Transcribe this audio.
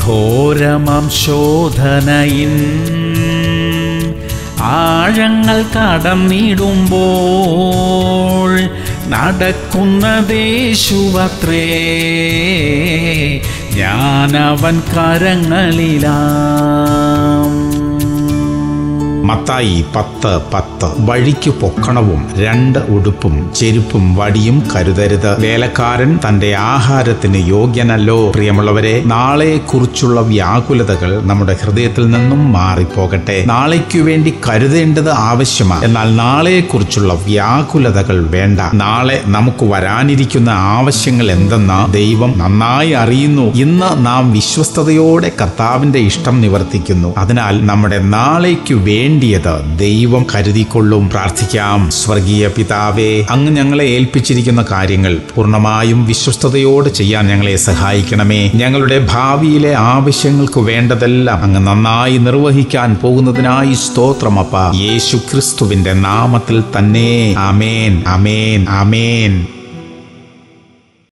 ഘോരമാം ശോധനയിൻ ആഴങ്ങൾ കടന്നിടുമ്പോൾ നടക്കുന്നതേശുവത്രേ ഞാനവൻ കരങ്ങളിലാം മത്തായി പത്ത് പത്ത് വഴിക്ക് പൊക്കണവും രണ്ട് ഉടുപ്പും ചെരുപ്പും വടിയും കരുതരുത് വേലക്കാരൻ തന്റെ ആഹാരത്തിന് യോഗ്യനല്ലോ പ്രിയമുള്ളവരെ നാളെക്കുറിച്ചുള്ള വ്യാകുലതകൾ നമ്മുടെ ഹൃദയത്തിൽ നിന്നും മാറിപ്പോകട്ടെ നാളേക്കു വേണ്ടി കരുതേണ്ടത് ആവശ്യമാണ് എന്നാൽ നാളെക്കുറിച്ചുള്ള വ്യാകുലതകൾ വേണ്ട നാളെ നമുക്ക് വരാനിരിക്കുന്ന ആവശ്യങ്ങൾ എന്തെന്ന് ദൈവം നന്നായി അറിയുന്നു ഇന്ന് നാം വിശ്വസ്തയോടെ കർത്താവിന്റെ ഇഷ്ടം നിവർത്തിക്കുന്നു അതിനാൽ നമ്മുടെ നാളേക്കു വേണ്ടിയത് ദൈവം കരുതിക്കൊള്ളും പ്രാർത്ഥിക്കാം സ്വർഗീയ പിതാവേ അങ്ങ് ഞങ്ങളെ ഏൽപ്പിച്ചിരിക്കുന്ന കാര്യങ്ങൾ പൂർണ്ണമായും വിശ്വസ്തയോടെ ചെയ്യാൻ ഞങ്ങളെ സഹായിക്കണമേ ഞങ്ങളുടെ ഭാവിയിലെ ആവശ്യങ്ങൾക്ക് വേണ്ടതെല്ലാം അങ്ങ് നന്നായി നിർവഹിക്കാൻ പോകുന്നതിനായി സ്തോത്രമപ്പ യേശു ക്രിസ്തുവിന്റെ നാമത്തിൽ തന്നെ അമേൻ അമേൻ അമേൻ